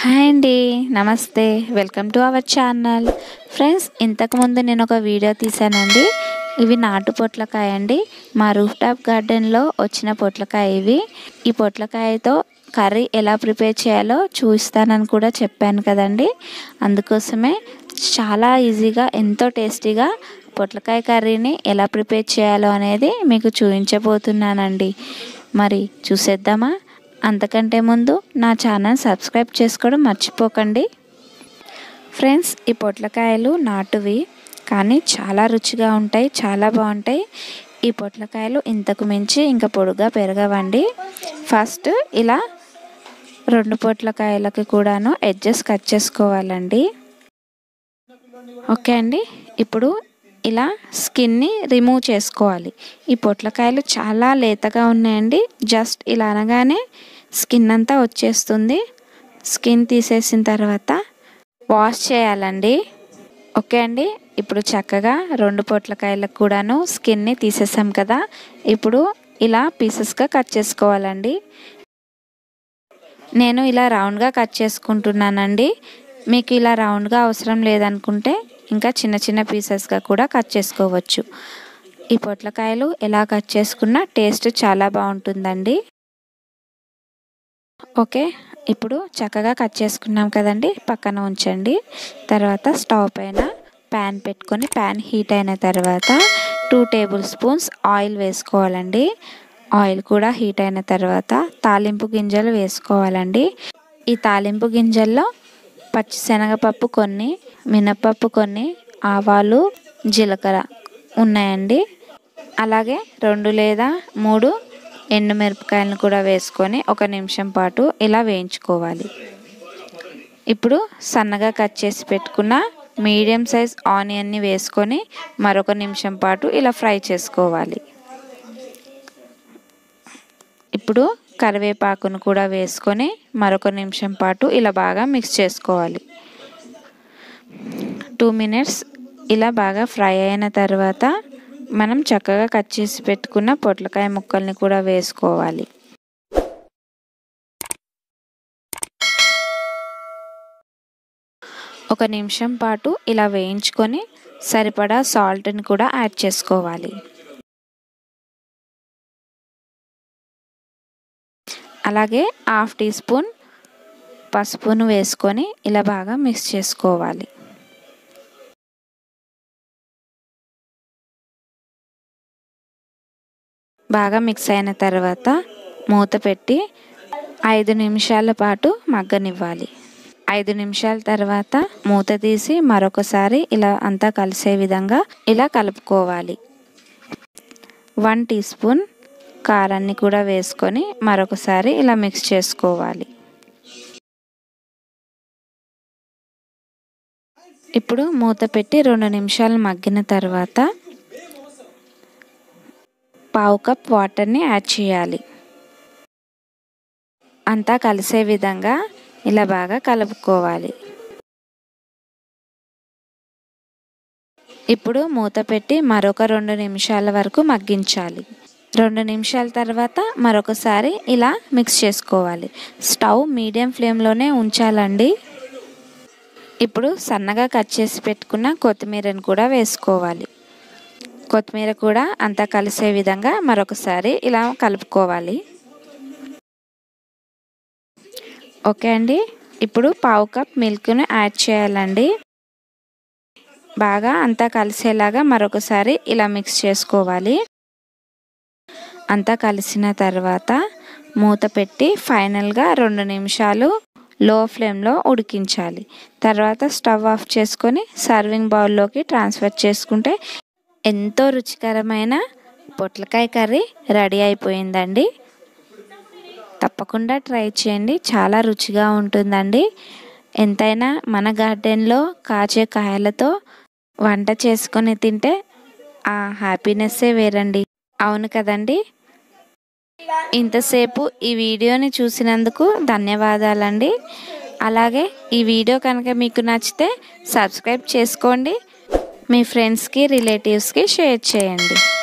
hi అండి నమస్తే welcome to our channel friends ఇంతకుముందు నేను ఒక వీడియో తీసానండి ఇవి నాటు పొట్లకాయ అండి మా రూఫ్ టాప్ గార్డెన్లో వచ్చిన పొట్లకాయ ఇవి ఈ పొట్లకాయతో కర్రీ ఎలా ప్రిపేర్ చేయాలో చూస్తానని కూడా చెప్పాను కదండి అందుకోసమే చాలా ఈజీగా ఎంతో టేస్టీగా పొట్లకాయ కర్రీని ఎలా ప్రిపేర్ చేయాలో అనేది మీకు చూపించబోతున్నానండి మరి చూసేద్దామా అంతకంటే ముందు నా ఛానల్ సబ్స్క్రైబ్ చేసుకోవడం మర్చిపోకండి ఫ్రెండ్స్ ఈ పొట్లకాయలు నాటువి కానీ చాలా రుచిగా ఉంటాయి చాలా బాగుంటాయి ఈ పొట్లకాయలు ఇంతకు మించి ఇంకా పొడుగా పెరగవండి ఫస్ట్ ఇలా రెండు పొట్లకాయలకి కూడాను ఎడ్జెస్ కట్ చేసుకోవాలండి ఓకే అండి ఇప్పుడు ఇలా స్కిన్ని రిమూవ్ చేసుకోవాలి ఈ పొట్లకాయలు చాలా లేతగా ఉన్నాయండి జస్ట్ ఇలా అనగానే స్కిన్ అంతా వచ్చేస్తుంది స్కిన్ తీసేసిన తర్వాత వాష్ చేయాలండి ఓకే అండి ఇప్పుడు చక్కగా రెండు పొట్లకాయలకు కూడాను స్కిన్ని తీసేసాం కదా ఇప్పుడు ఇలా పీసెస్గా కట్ చేసుకోవాలండి నేను ఇలా రౌండ్గా కట్ చేసుకుంటున్నానండి మీకు ఇలా రౌండ్గా అవసరం లేదనుకుంటే ఇంకా చిన్న చిన్న పీసెస్గా కూడా కట్ చేసుకోవచ్చు ఈ పొట్లకాయలు ఎలా కట్ చేసుకున్నా టేస్ట్ చాలా బాగుంటుందండి ఓకే ఇప్పుడు చక్కగా కట్ చేసుకున్నాం కదండి పక్కన ఉంచండి తర్వాత స్టవ్ పైన ప్యాన్ పెట్టుకొని ప్యాన్ హీట్ అయిన తర్వాత టూ టేబుల్ స్పూన్స్ ఆయిల్ వేసుకోవాలండి ఆయిల్ కూడా హీట్ అయిన తర్వాత తాలింపు గింజలు వేసుకోవాలండి ఈ తాలింపు గింజల్లో పచ్చిశనగపప్పు కొన్ని మినపప్పు కొన్ని ఆవాలు జీలకర్ర ఉన్నాయండి అలాగే రెండు లేదా మూడు ఎండుమిరపకాయలను కూడా వేసుకొని ఒక నిమిషం పాటు ఇలా వేయించుకోవాలి ఇప్పుడు సన్నగా కట్ చేసి పెట్టుకున్న మీడియం సైజ్ ఆనియన్ని వేసుకొని మరొక నిమిషం పాటు ఇలా ఫ్రై చేసుకోవాలి ఇప్పుడు కరివేపాకును కూడా వేసుకొని మరొక నిమిషం పాటు ఇలా బాగా మిక్స్ చేసుకోవాలి టూ మినిట్స్ ఇలా బాగా ఫ్రై అయిన తర్వాత మనం చక్కగా కట్ చేసి పెట్టుకున్న పొట్లకాయ ముక్కల్ని కూడా వేసుకోవాలి ఒక నిమిషం పాటు ఇలా వేయించుకొని సరిపడా సాల్ట్ని కూడా యాడ్ చేసుకోవాలి అలాగే హాఫ్ టీ స్పూన్ పసుపును వేసుకొని ఇలా బాగా మిక్స్ చేసుకోవాలి బాగా మిక్స్ అయిన తర్వాత మూత పెట్టి ఐదు నిమిషాల పాటు మగ్గనివ్వాలి ఐదు నిమిషాల తర్వాత మూత తీసి మరొకసారి ఇలా అంతా కలిసే విధంగా ఇలా కలుపుకోవాలి వన్ టీ స్పూన్ కారాన్ని కూడా వేసుకొని మరొకసారి ఇలా మిక్స్ చేసుకోవాలి ఇప్పుడు మూత పెట్టి రెండు నిమిషాలు మగ్గిన తర్వాత పావు కప్ వాటర్ని యాడ్ చేయాలి అంతా కలిసే విధంగా ఇలా బాగా కలుపుకోవాలి ఇప్పుడు మూత పెట్టి మరొక రెండు నిమిషాల వరకు మగ్గించాలి రెండు నిమిషాల తర్వాత మరొకసారి ఇలా మిక్స్ చేసుకోవాలి స్టవ్ మీడియం ఫ్లేమ్లోనే ఉంచాలండి ఇప్పుడు సన్నగా కట్ చేసి పెట్టుకున్న కొత్తిమీరను కూడా వేసుకోవాలి కొత్తిమీర కూడా అంతా కలిసే విధంగా మరొకసారి ఇలా కలుపుకోవాలి ఓకే అండి ఇప్పుడు పావు కప్ మిల్క్ను యాడ్ చేయాలండి బాగా అంతా కలిసేలాగా మరొకసారి ఇలా మిక్స్ చేసుకోవాలి అంతా కలిసిన తర్వాత మూత పెట్టి ఫైనల్గా రెండు నిమిషాలు లో ఫ్లేమ్లో ఉడికించాలి తర్వాత స్టవ్ ఆఫ్ చేసుకొని సర్వింగ్ బౌల్లోకి ట్రాన్స్ఫర్ చేసుకుంటే ఎంతో రుచికరమైన పొట్లకాయ కర్రీ రెడీ అయిపోయిందండి తప్పకుండా ట్రై చేయండి చాలా రుచిగా ఉంటుందండి ఎంతైనా మన గార్డెన్లో కాచే కాయలతో వంట చేసుకొని తింటే ఆ హ్యాపీనెస్సే వేరండి అవును కదండి ఇంతసేపు ఈ వీడియోని చూసినందుకు ధన్యవాదాలండి అలాగే ఈ వీడియో కనుక మీకు నచ్చితే సబ్స్క్రైబ్ చేసుకోండి మీ ఫ్రెండ్స్కి రిలేటివ్స్కి షేర్ చేయండి